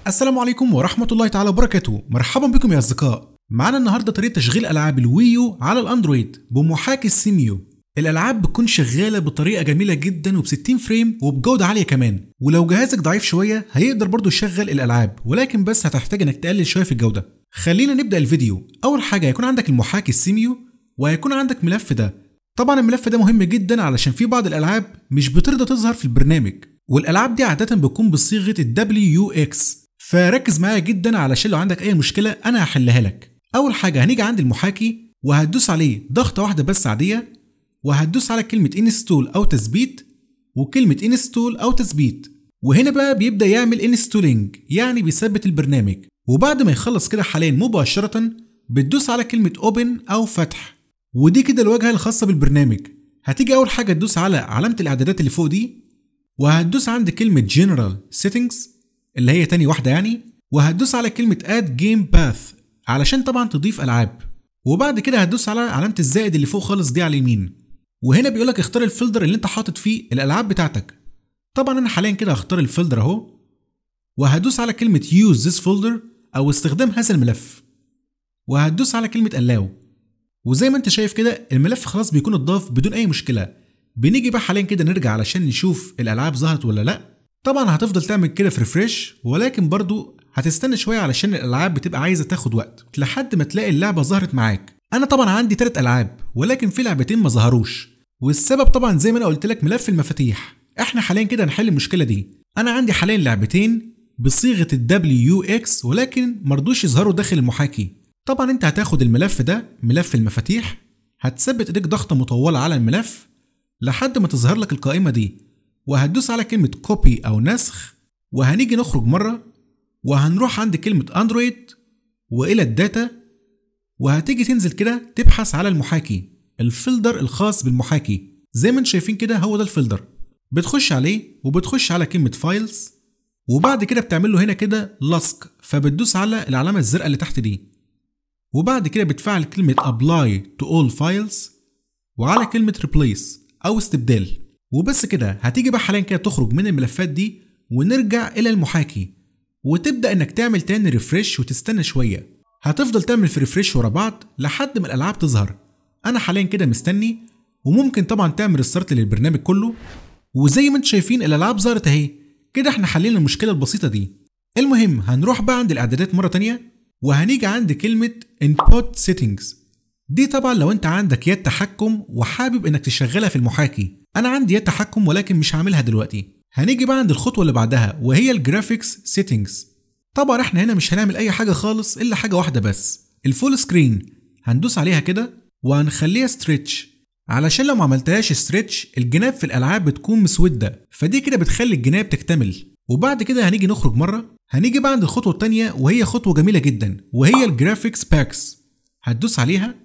السلام عليكم ورحمة الله تعالى وبركاته مرحبا بكم يا أصدقاء معانا النهاردة طريقة تشغيل ألعاب الويو على الأندرويد بمحاكي السيميو الألعاب بتكون شغالة بطريقة جميلة جدا وب 60 فريم وبجودة عالية كمان ولو جهازك ضعيف شوية هيقدر برضه يشغل الألعاب ولكن بس هتحتاج إنك تقلل شوية في الجودة خلينا نبدأ الفيديو أول حاجة هيكون عندك المحاكي السيميو وهيكون عندك ملف ده طبعا الملف ده مهم جدا علشان في بعض الألعاب مش بترضى تظهر في البرنامج والألعاب دي عادة بتكون بصيغة ال WX فركز معايا جدا علشان لو عندك اي مشكله انا هحلها لك اول حاجه هنيجي عند المحاكي وهتدوس عليه ضغطه واحده بس عاديه وهتدوس على كلمه انستول او تثبيت وكلمه انستول او تثبيت وهنا بقى بيبدا يعمل انستولينج يعني بيثبت البرنامج وبعد ما يخلص كده حاليا مباشره بتدوس على كلمه اوبن او فتح ودي كده الواجهه الخاصه بالبرنامج هتيجي اول حاجه تدوس على علامه الاعدادات اللي فوق دي وهتدوس عند كلمه جنرال سيتنجز اللي هي تاني واحدة يعني وهتدوس على كلمة add game path علشان طبعا تضيف ألعاب وبعد كده هتدوس على علامة الزائد اللي فوق خالص دي على اليمين وهنا بيقولك اختار الفولدر اللي انت حاطط فيه الألعاب بتاعتك طبعا أنا حاليا كده هختار الفولدر أهو وهدوس على كلمة use this folder أو استخدام هذا الملف وهتدوس على كلمة allow وزي ما انت شايف كده الملف خلاص بيكون اتضاف بدون أي مشكلة بنيجي بقى حاليا كده نرجع علشان نشوف الألعاب ظهرت ولا لأ طبعا هتفضل تعمل كده في ريفريش ولكن برضو هتستنى شويه علشان الالعاب بتبقى عايزه تاخد وقت لحد ما تلاقي اللعبه ظهرت معاك انا طبعا عندي تلات العاب ولكن في لعبتين ما ظهروش والسبب طبعا زي ما انا قلت لك ملف المفاتيح احنا حاليا كده هنحل المشكله دي انا عندي حاليا لعبتين بصيغه ال WX ولكن مرضوش يظهروا داخل المحاكي طبعا انت هتاخد الملف ده ملف المفاتيح هتثبت ايديك ضغطه مطوله على الملف لحد ما تظهر لك القائمه دي وهتدوس على كلمة كوبي أو نسخ وهنيجي نخرج مرة وهنروح عند كلمة أندرويد وإلى الداتا وهتيجي تنزل كده تبحث على المحاكي الفلدر الخاص بالمحاكي زي ما انتم شايفين كده هو ده الفلدر بتخش عليه وبتخش على كلمة فايلز وبعد كده بتعمل له هنا كده لصق فبتدوس على العلامة الزرقاء اللي تحت دي وبعد كده بتفعل كلمة apply to all files وعلى كلمة replace أو استبدال وبس كده هتيجي بقى حاليا كده تخرج من الملفات دي ونرجع الى المحاكي وتبدا انك تعمل تاني ريفريش وتستنى شويه هتفضل تعمل في ريفريش ورا بعض لحد ما الالعاب تظهر انا حاليا كده مستني وممكن طبعا تعمل ريستارت للبرنامج كله وزي ما انتم شايفين الالعاب ظهرت اهي كده احنا حلينا المشكله البسيطه دي المهم هنروح بقى عند الاعدادات مره تانية وهنيجي عند كلمه input settings دي طبعا لو انت عندك يد تحكم وحابب انك تشغلها في المحاكي انا عندي يد تحكم ولكن مش هعملها دلوقتي هنيجي بقى عند الخطوه اللي بعدها وهي الجرافيكس سيتنجز طبعا احنا هنا مش هنعمل اي حاجه خالص الا حاجه واحده بس الفول سكرين هندوس عليها كده وهنخليها ستريتش علشان لو ما عملتهاش ستريتش الجناب في الالعاب بتكون مسوده فدي كده بتخلي الجناب تكتمل وبعد كده هنيجي نخرج مره هنيجي بقى عند الخطوه الثانيه وهي خطوه جميله جدا وهي الجرافيكس باكس هتدوس عليها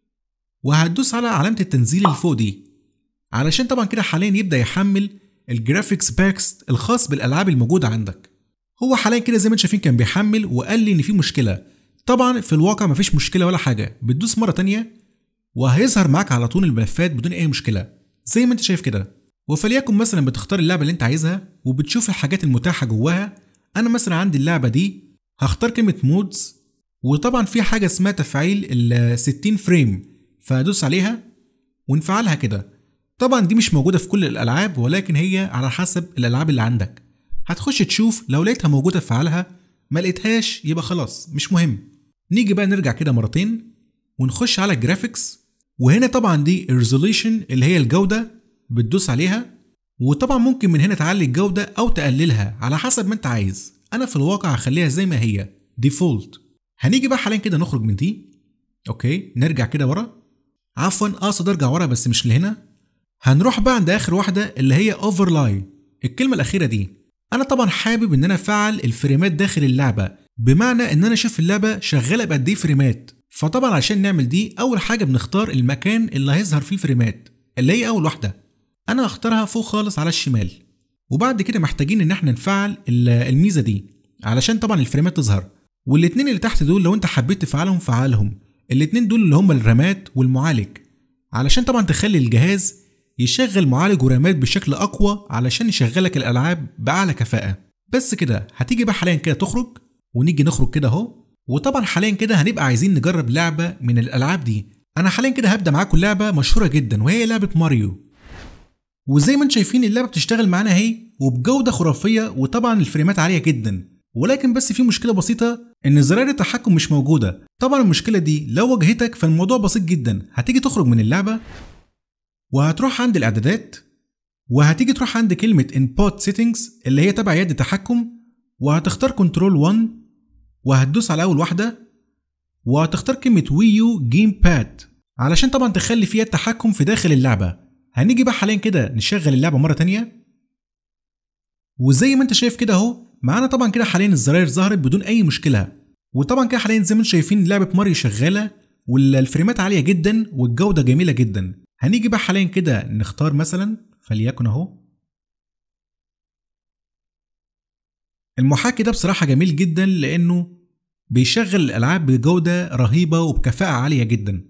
وهتدوس على علامه التنزيل اللي فوق دي علشان طبعا كده حاليا يبدا يحمل الجرافيكس باكس الخاص بالالعاب الموجوده عندك هو حاليا كده زي ما انتم شايفين كان بيحمل وقال لي ان في مشكله طبعا في الواقع مفيش مشكله ولا حاجه بتدوس مره تانية وهيظهر معاك على طول الملفات بدون اي مشكله زي ما انت شايف كده وفليكن مثلا بتختار اللعبه اللي انت عايزها وبتشوف الحاجات المتاحه جواها انا مثلا عندي اللعبه دي هختار كلمه مودز وطبعا في حاجه اسمها تفعيل ال 60 فريم فهدوس عليها ونفعلها كده طبعا دي مش موجودة في كل الألعاب ولكن هي على حسب الألعاب اللي عندك هتخش تشوف لو لقيتها موجودة فعلها ما لقيتهاش يبقى خلاص مش مهم نيجي بقى نرجع كده مرتين ونخش على الجرافيكس وهنا طبعا دي الريزوليشن اللي هي الجودة بتدوس عليها وطبعا ممكن من هنا تعلي الجودة أو تقللها على حسب ما أنت عايز أنا في الواقع هخليها زي ما هي ديفولت هنيجي بقى حاليا كده نخرج من دي أوكي نرجع كده ورا عفوا أقصد أرجع ورا بس مش لهنا هنروح بقى عند اخر واحده اللي هي اوفرلاي الكلمه الاخيره دي انا طبعا حابب ان انا افعل الفريمات داخل اللعبه بمعنى ان انا اشوف اللعبه شغاله بقد ايه فريمات فطبعا عشان نعمل دي اول حاجه بنختار المكان اللي هيظهر فيه الفريمات اللي هي اول واحده انا هختارها فوق خالص على الشمال وبعد كده محتاجين ان احنا نفعل الميزه دي علشان طبعا الفريمات تظهر والاتنين اللي تحت دول لو انت حبيت تفعلهم فعلهم الاتنين دول اللي هم الرامات والمعالج علشان طبعا تخلي الجهاز يشغل معالج ورامات بشكل اقوى علشان يشغلك الالعاب باعلى كفاءه بس كده هتيجي بقى حاليا كده تخرج ونيجي نخرج كده اهو وطبعا حاليا كده هنبقى عايزين نجرب لعبه من الالعاب دي انا حاليا كده هبدا معاكم لعبه مشهوره جدا وهي لعبه ماريو وزي ما انتم شايفين اللعبه بتشتغل معانا اهي وبجوده خرافيه وطبعا الفريمات عاليه جدا ولكن بس في مشكله بسيطه ان زراير التحكم مش موجوده طبعا المشكله دي لو واجهتك فالموضوع بسيط جدا هتيجي تخرج من اللعبه وهتروح عند الاعدادات وهتيجي تروح عند كلمه input settings اللي هي تبع يد التحكم وهتختار كنترول 1 وهتدوس على اول واحده وهتختار كلمه ويو جيم باد علشان طبعا تخلي فيها التحكم في داخل اللعبه هنيجي بقى حاليا كده نشغل اللعبه مره تانية وزي ما انت شايف كده اهو معانا طبعا كده حاليا الزراير ظهرت بدون اي مشكله وطبعا كده حاليا زي ما انتم شايفين لعبه ماريو شغاله والفريمات عاليه جدا والجوده جميله جدا هنيجي بقى حاليا كده نختار مثلا فليكن اهو المحاكي ده بصراحه جميل جدا لانه بيشغل الالعاب بجوده رهيبه وبكفاءه عاليه جدا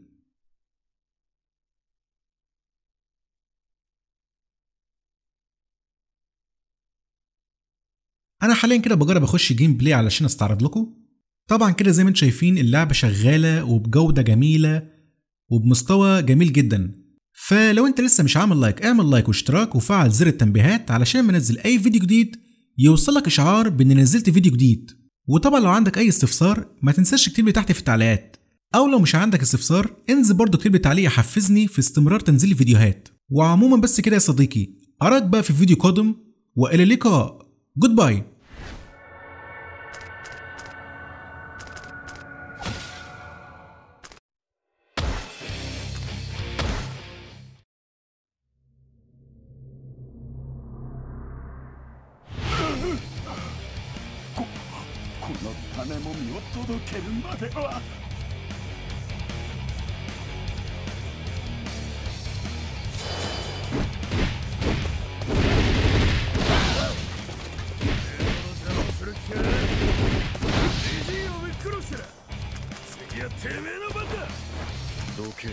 انا حاليا كده بجرب اخش جيم بلاي علشان استعرض لكم طبعا كده زي ما انتم شايفين اللعبه شغاله وبجوده جميله وبمستوى جميل جدا فلو انت لسه مش عامل لايك اعمل لايك واشتراك وفعل زر التنبيهات علشان ما انزل اي فيديو جديد يوصلك اشعار بان نزلت فيديو جديد وطبعا لو عندك اي استفسار ما تنساش تكتب لي تحت في التعليقات او لو مش عندك استفسار انزل برضه اكتب لي تعليق يحفزني في استمرار تنزيل الفيديوهات وعموما بس كده يا صديقي اراك بقى في فيديو قادم والى اللقاء جود باي この種もみを届けるまでは次はてめえの番だどけ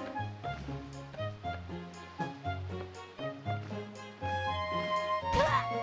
うわっ